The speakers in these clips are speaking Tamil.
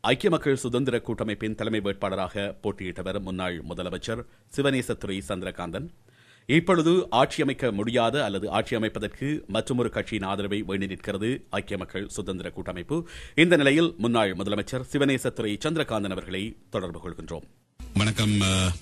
ஐக்கிய மக்கள் சுதந்திர கூட்டமைப்பின் தலைமை வேட்பாளராக போட்டியிட்டவர் முன்னாள் முதலமைச்சர் சிவநேசத்துறை சந்திரகாந்தன் இப்பொழுது ஆட்சியமைக்க முடியாத அல்லது ஆட்சி அமைப்பதற்கு மற்றொரு கட்சியின் ஆதரவை வேண்டி நிற்கிறது ஐக்கிய மக்கள் சுதந்திர கூட்டமைப்பு இந்த நிலையில் முன்னாள் முதலமைச்சர் சிவநேசத்துறை சந்திரகாந்தன் அவர்களை தொடர்பு கொள்கின்றோம் வணக்கம் அஹ்,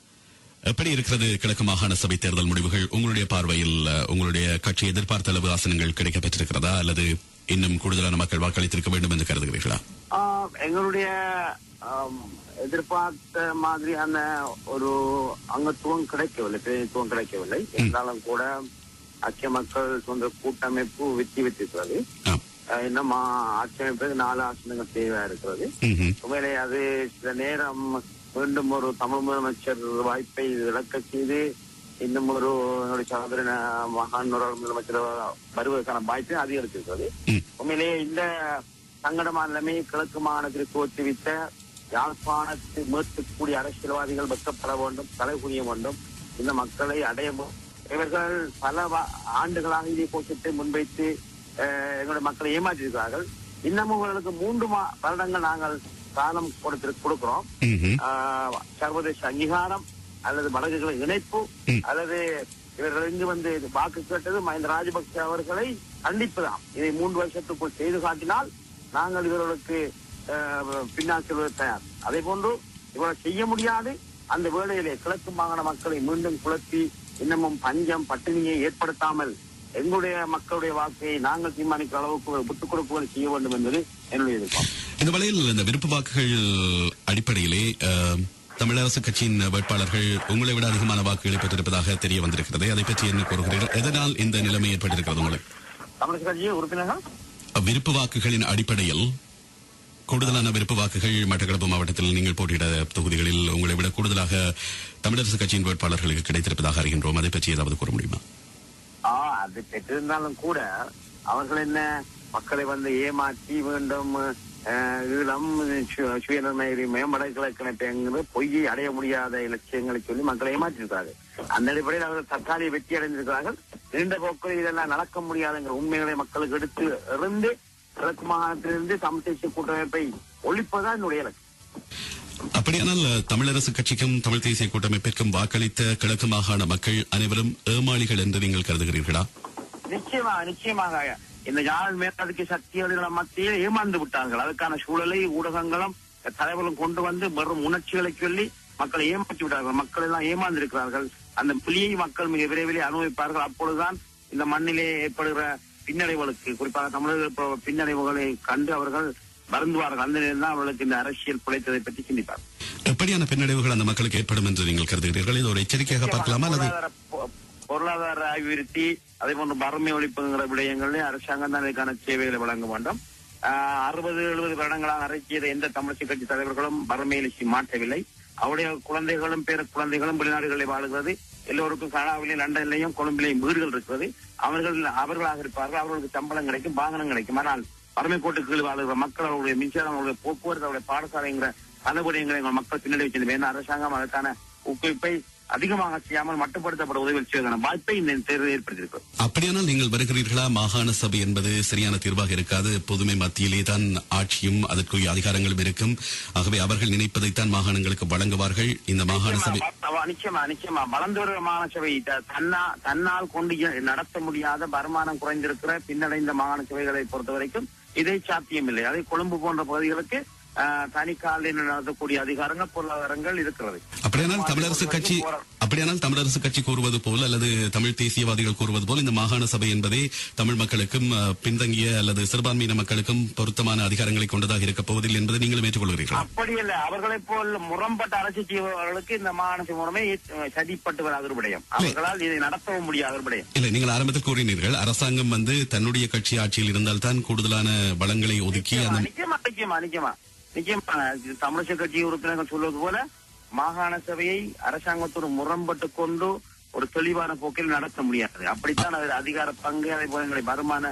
எப்படி இருக்கிறது கிழக்கு மாகாண சபை தேர்தல் முடிவுகள் உங்களுடைய பார்வையில் அஹ், உங்களுடைய கட்சி எதிர்பார்த்த அளவு ஆசனங்கள் கிடைக்கப் பெற்றிருக்கிறதா அல்லது இன்னும் கூடுதலான மக்கள் வாக்களித்திருக்க வேண்டும் என்று கருதுகிறீர்களா ஆஹ் எங்களுடைய ஆம், எதிர்பார்த்த மாதிரியான ஒரு அங்கத்துவம் கிடைக்கவில்லை பிரதிநிதித்துவம் கிடைக்கவில்லை இருந்தாலும் கூட ஐக்கிய மக்கள் சுதந்திர கூட்டமைப்பு வெற்றி பெற்றிருக்கிறது ஆம். ஆஹ் இன்னும் ஆ- ஆட்சி அமைப்பதற்கு நாலு ஆசனங்கள் தேவையா இருக்கிறது ம்ஹும். உண்மையிலே அது சில நேரம் மீண்டும் ஒரு தமிழ் முதலமைச்சர் வாய்ப்பை இழக்க செய்து இன்னும் ஒரு என்னுடைய சகோதரன் மகான் ஒரு முதலமைச்சர் வருவதற்கான வாய்ப்பை அதிகரித்திருக்கிறது ம். உண்மையிலேயே இந்த சங்கடமான நிலைமையை கிழக்கு மாகாணத்தில் தோற்றுவித்த யாழ்ப்பாணத்தை மீட்கக்கூடிய அரசியல்வாதிகள் வெட்கப்பட வேண்டும் தலை குனிய வேண்டும் இந்த மக்களை அடைய மு- இவர்கள் பல வா- ஆண்டுகளாக இதே கோஷத்தை முன்வைத்து அஹ், எங்களுடைய மக்களை ஏமாற்றியிருக்கிறார்கள் இன்னமும் இவர்களுக்கு மூன்று மா- வருடங்கள் நாங்கள் காலம் கொடுத்து கொடுக்கிறோம் ம்ஹும். ஆஹ், சர்வதேச அங்கீகாரம் அல்லது வடக்குகளை இணைப்பு ம். அல்லது இவர்கள் இங்கு வந்து வாக்கு கேட்டது மஹிந்த ராஜபக்ச அவர்களை கண்டிப்புதான் இதை மூன்று வருஷத்துக்குள் செய்து காட்டினால் நாங்கள் இவர்களுக்கு ஆஹ், பின்னால் செல்வது தயார் அதே போன்று இவர்கள் செய்ய முடியாது அந்த வேளையிலே கிழக்கு மாகாண மக்களை மீண்டும் குழப்பி இன்னமும் பஞ்சம் பட்டினியை ஏற்படுத்தாமல் எங்களுடைய மக்களுடைய வாக்கை நாங்கள் தீர்மானிக்கிற அளவுக்கு விட்டுக் கொடுப்புகளை செய்ய வேண்டும் என்பது என்னுடைய எதிர்பார்ப்பு இந்த வகையில் இந்த விருப்ப வாக்குகள் அடிப்படையிலே அஹ், தமிழரசு கட்சியின் வேட்பாளர்கள் உங்களை விட அதிகமான வாக்குகளை பெற்றிருப்பதாக தெரிய வந்திருக்கிறது அதை பற்றி என்ன கூறுகிறீர்கள் எதனால் இந்த நிலைமை ஏற்பட்டிருக்கிறது உங்களுக்கு தமிழக கட்சி உறுப்பினர்கள் விருப்ப வாக்குகளின் அடிப்படையில் கூடுதலான விருப்ப வாக்குகள் மட்டக்களப்பு மாவட்டத்தில் நீங்கள் போட்டியிட தொகுதிகளில் உங்களை விட கூடுதலாக தமிழரசு கட்சியின் வேட்பாளர்களுக்கு கிடைத்திருப்பதாக அறிகின்றோம் அதை பற்றி ஏதாவது கூற முடியுமா ஆ அது பெற்றிருந்தாலும் கூட அவர்கள் என்ன மக்களை வந்து ஏமாற்றி மீண்டும் அஹ், ஈழம் சு- சுயநிர்ணய மேம்பட கிழக்கிணப்பங்கிறது பொய்யை அடைய முடியாத இலட்சியங்களை சொல்லி மக்களை ஏமாற்றிருக்கிறார்கள் அந்த அடிப்படையில் அவர்கள் தற்காலிக வெற்றி அடைந்திருக்கிறார்கள் நீண்ட போக்கில் இதெல்லாம் நடக்க முடியாதுங்கிற உண்மைகளை மக்களுக்கு எடுத்து இருந்து கிழக்கு மாகாணத்திலிருந்து தமிழ் தேசிய கூட்டமைப்பை ஒழிப்பதுதான் என்னுடைய இலக்கு அப்படியானால் தமிழரசு கட்சிக்கும் தமிழ் தேசிய கூட்டமைப்பிற்கும் வாக்களித்த கிழக்கு மாகாண மக்கள் அனைவரும் ஏமாளிகள் என்று நீங்கள் கருதுகிறீர்களா நிச்சயமாக நிச்சயமாக இந்த யாழ் மேற்கத்திய சக்திகளின் மத்தியில் ஏமாந்து விட்டார்கள் அதுக்கான சூழலை ஊடகங்களும் தலைவர்களும் கொண்டு வந்து வெறும் உணர்ச்சிகளை சொல்லி மக்களை ஏமாற்றி விட்டார்கள் மக்கள் எல்லாம் ஏமாந்து இருக்கிறார்கள் அந்த புலியை மக்கள் மிக விரைவிலே அனுபவிப்பார்கள் அப்பொழுதுதான் இந்த மண்ணிலே ஏற்படுகிற பின்னடைவுகளுக்கு குறிப்பாக தமிழர்கள் இப்போ பின்னடைவுகளை கண்டு அவர்கள் வருந்துவார்கள் அந்த நேரம் தான் அவர்களுக்கு இந்த அரசியல் பிழைத்ததை பற்றி சிந்திப்பார் எப்படியான பின்னடைவுகள் அந்த மக்களுக்கு ஏற்படும் என்று நீங்கள் கருதுகிறீர்கள் இது ஒரு எச்சரிக்கையாக பார்க்கலாமா அல்லது பொருளாதார பொ- பொருளாதார அபிவிருத்தி அதே போன்று வறுமை ஒழிப்புங்கிற விடயங்களில் அரசாங்கம் தான் இதற்கான சேவைகளை வழங்க வேண்டும் ஆஹ் அறுபது எழுபது வருடங்களாக அரசியல் எந்த தமிழ் கட்சி தலைவர்களும் வறுமையில் சி- மாற்றவில்லை அவருடைய குழந்தைகளும் பேர குழந்தைகளும் வெளிநாடுகளில் வாழுகிறது எல்லோருக்கும் கனடாவிலையும் லண்டன்லையும் கொழும்பிலையும் வீடுகள் இருக்கிறது அவர்கள் அவர்களாக இருப்பார்கள் அவர்களுக்கு சம்பளம் கிடைக்கும் வாகனம் கிடைக்கும் ஆனால் வறுமை கோட்டுக்கு கீழ் வாழுகிற மக்கள் அவருடைய மின்சாரம் அவருடைய போக்குவரத்து அவருடைய பாடசாலைங்கிற பல விடயங்களை எங்கள் மக்கள் பின்னணி வச்சிருந்தது ஏன்னா அரசாங்கம் அதற்கான ஊக்குவிப்பை அதிகமாக செய்யாமல் மட்டுப்படுத்தப்பட உதவி செய்வதற்கான வாய்ப்பை இந்த தேர்தல் ஏற்படுத்தியிருக்கிறது அப்படியானால் நீங்கள் வருகிறீர்களா மாகாண சபை என்பது சரியான தீர்வாக இருக்காது எப்போதுமே மத்தியிலே தான் ஆட்சியும் அதற்குரிய அதிகாரங்களும் இருக்கும் ஆகவே அவர்கள் நினைப்பதைத்தான் மாகாணங்களுக்கு வழங்குவார்கள் இந்த மாகாண சபை நிச்சயமா, நிச்சயமா நிச்சயமா வளர்ந்து வருகிற மாகாண சபை த- தன்னா தன்னால் கொண்டு இய- நடத்த முடியாத வருமானம் குறைந்திருக்கிற பின்னடைந்த மாகாண சபைகளை பொறுத்த வரைக்கும் இதை சாத்தியமில்லை அதே கொழும்பு போன்ற பகுதிகளுக்கு ஆஹ், தனிக்காலில் நடத்தக்கூடிய அதிகாரங்கள் பொருளாதாரங்கள் இருக்கிறது அப்படியானால் தமிழரசு கட்சி அப்படியானால் தமிழரசு கட்சி கூறுவது போல் அல்லது தமிழ் தேசியவாதிகள் கூறுவது போல் இந்த மாகாண சபை என்பதே தமிழ் மக்களுக்கும் அஹ், பின்தங்கிய அல்லது சிறுபான்மையின மக்களுக்கும் பொருத்தமான அதிகாரங்களை கொண்டதாக இருக்கப் போவதில்லை என்பதை நீங்களும் ஏற்றுக்கொள்கிறீர்களா அப்படி இல்ல அவர்களைப் போல் முரண்பட்ட அரசு செய்பவர்களுக்கு இந்த மாகாண சபை முறைமை அஹ், சதிப்பட்டு வராத ஒரு விடயம் அவர்களால் இதை நடத்தவும் முடியாத ஒரு விடயம் இல்லை நீங்கள் ஆரம்பத்தில் கூறினீர்கள் அரசாங்கம் வந்து தன்னுடைய கட்சி ஆட்சியில் இருந்தால்தான் கூடுதலான வளங்களை ஒதுக்கி அந்த நிச்சயமா நிச்சயமா நிச்சயமா நிச்சயமா இது தமிழிசை கட்சி உறுப்பினர்கள் சொல்வது போல மாகாண சபையை அரசாங்கத்தோடு முரண்பட்டு கொண்டு ஒரு தெளிவான போக்கில் நடத்த முடியாது அப்படித்தான் அதில் அதிகார பங்கு அதே போல எங்களுடைய வருமான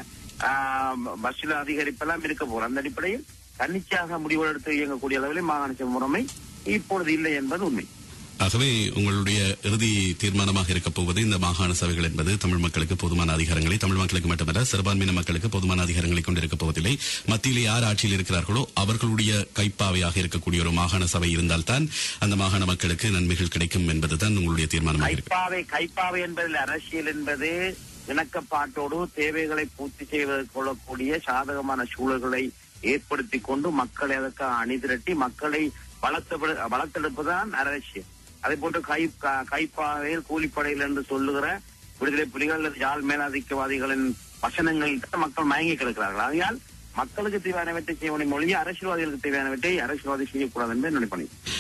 பஸ்ல அதிகரிப்பெல்லாம் இருக்க போறோம் அந்த அடிப்படையில் தன்னிச்சையாக முடிவு எடுத்து இயங்கக்கூடிய அளவில் மாகாண சபை முறைமை இப்பொழுது இல்லை என்பது உண்மை ஆகவே உங்களுடைய இறுதி தீர்மானமாக இருக்கப் போவது இந்த மாகாண சபைகள் என்பது தமிழ் மக்களுக்கு போதுமான அதிகாரங்களை தமிழ் மக்களுக்கு மட்டுமல்ல சிறுபான்மையின மக்களுக்கு போதுமான அதிகாரங்களை கொண்டிருக்கப் போவதில்லை மத்தியிலே யார் ஆட்சியில் இருக்கிறார்களோ அவர்களுடைய கைப்பாவையாக இருக்கக்கூடிய ஒரு மாகாண சபை இருந்தால்தான் அந்த மாகாண மக்களுக்கு நன்மைகள் கிடைக்கும் என்பதுதான் உங்களுடைய தீர்மானமாக இருக்கு கைப்பாவை கைப்பாவை என்பதில் அரசியல் என்பது இணக்கப்பாட்டோடு தேவைகளை பூர்த்தி செய்வதற்கு கொள்ளக்கூடிய சாதகமான சூழல்களை ஏற்படுத்தி கொண்டு மக்களை அதற்கு அணிதிரட்டி மக்களை வளர்த்த வளர்த்தெடுப்புதான் அரசியல் அதே போன்று கை க- கைப்பாவையில் கூலிப்படையில் என்று சொல்லுகிற விடுதலை புலிகள் அல்லது யாழ் மேலாதிக்கவாதிகளின் வசனங்களில் தான் மக்கள் மயங்கி கிடக்கிறார்கள் ஆகையால் மக்களுக்கு தேவையானவற்றை செய்ய வேண்டும் மொழியை அரசியல்வாதிகளுக்கு தேவையானவற்றை அரசியல்வாதி செய்யக்கூடாது என்று நினைப்பேன்